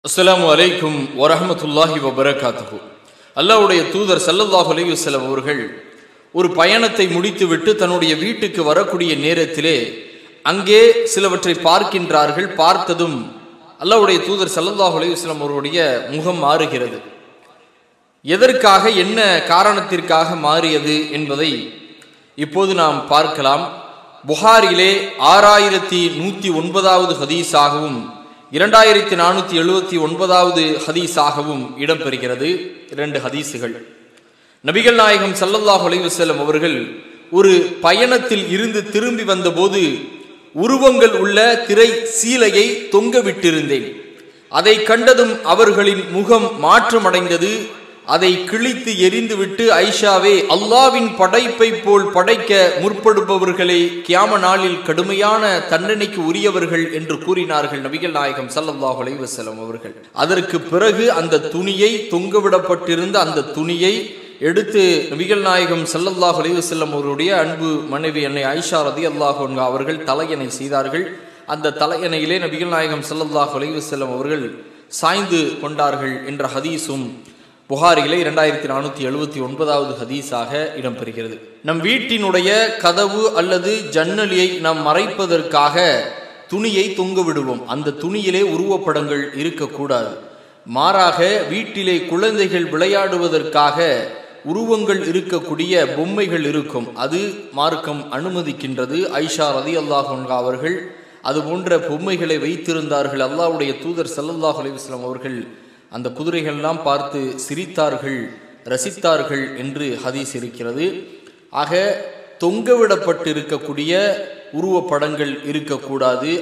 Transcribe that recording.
அஸ்ஸலாமு அலைக்கும் வரஹமத்துல்லாஹி வபரகாத்துஹு அல்லாஹ்வுடைய தூதர் ஸல்லல்லாஹு அலைஹி வஸல்லம் அவர்கள் ஒரு பயணத்தை முடித்துவிட்டு தன்னுடைய வீட்டுக்கு வரக்கூடிய நேரத்திலே அங்கே சிலவற்றை பார்க்கின்றார்கள் பார்த்ததும் அல்லாஹ்வுடைய தூதர் ஸல்லல்லாஹு அலைஹி வஸல்லம் அவருடைய முகம் மாறுகிறது எதற்காக என்ன காரணத்திற்காக மாறியது என்பதை இப்போது நாம் பார்க்கலாம் புகாரிலே ஆறாயிரத்தி நூற்றி ஒன்பதாவது ஹதீஸாகவும் இரண்டாயிரத்தி நானூற்றி எழுபத்தி ஒன்பதாவது ஹதீஸாகவும் இடம்பெறுகிறது இரண்டு ஹதீஸுகள் நபிகள் நாயகம் ஸல்லல்லாஹு அலைஹி வஸல்லம் அவர்கள் ஒரு பயணத்தில் இருந்து திரும்பி வந்தபோது உருவங்கள் உள்ள திரை சீலையை தொங்க விட்டிருந்தேன் அதை கண்டதும் அவர்களின் முகம் மாற்றமடைந்தது அதை கிழித்து எரிந்துவிட்டு ஐஷாவே அல்லாவின் படைப்பை போல் படைக்க முற்படுபவர்களே கியாம நாளில் கடுமையான தண்டனைக்கு உரியவர்கள் என்று கூறினார்கள் நபிகள் நாயகம் ஸல்லல்லாஹு அலைஹி வஸல்லம் அவர்கள் அதற்கு பிறகு அந்த துணியை தொங்கவிடப்பட்டிருந்த அந்த துணியை எடுத்து நபிகள் நாயகம் ஸல்லல்லாஹு அலைஹி வஸல்லம் அவருடைய அன்பு மனைவி அன்னை ஐஷா ரதியல்லாஹு அன்ஹா அவர்கள் தலையணை செய்தார்கள் அந்த தலையணையிலே நபிகள் நாயகம் ஸல்லல்லாஹு அலைஹி வஸல்லம் அவர்கள் சாய்ந்து கொண்டார்கள் என்ற ஹதீஸும் புகாரிலே இரண்டாயிரத்தி நானூற்றி எழுபத்தி ஒன்பதாவது ஹதீஸாக இடம்பெறுகிறது நம் வீட்டினுடைய கதவு அல்லது ஜன்னலியை நாம் மறைப்பதற்காக துணியை தொங்க விடுவோம் அந்த துணியிலே உருவப்படங்கள் இருக்கக்கூடாது மாறாக வீட்டிலே குழந்தைகள் விளையாடுவதற்காக உருவங்கள் இருக்கக்கூடிய பொம்மைகள் இருக்கும் அது மார்க்கம் அனுமதிக்கின்றது ஐஷா ரதி அல்லாஹ் அவர்கள் அது போன்ற பொம்மைகளை வைத்திருந்தார்கள் அல்லாஹ்வுடைய தூதர் ஸல்லல்லாஹு அலைஹி வஸல்லம் அவர்கள் அந்த குதிரைகள்லாம் பார்த்து சிரித்தார்கள் ரசித்தார்கள் என்று ஹதீஸ் இருக்கிறது ஆக தொங்கவிடப்பட்டு இருக்கக்கூடிய உருவப்படங்கள் இருக்கக்கூடாது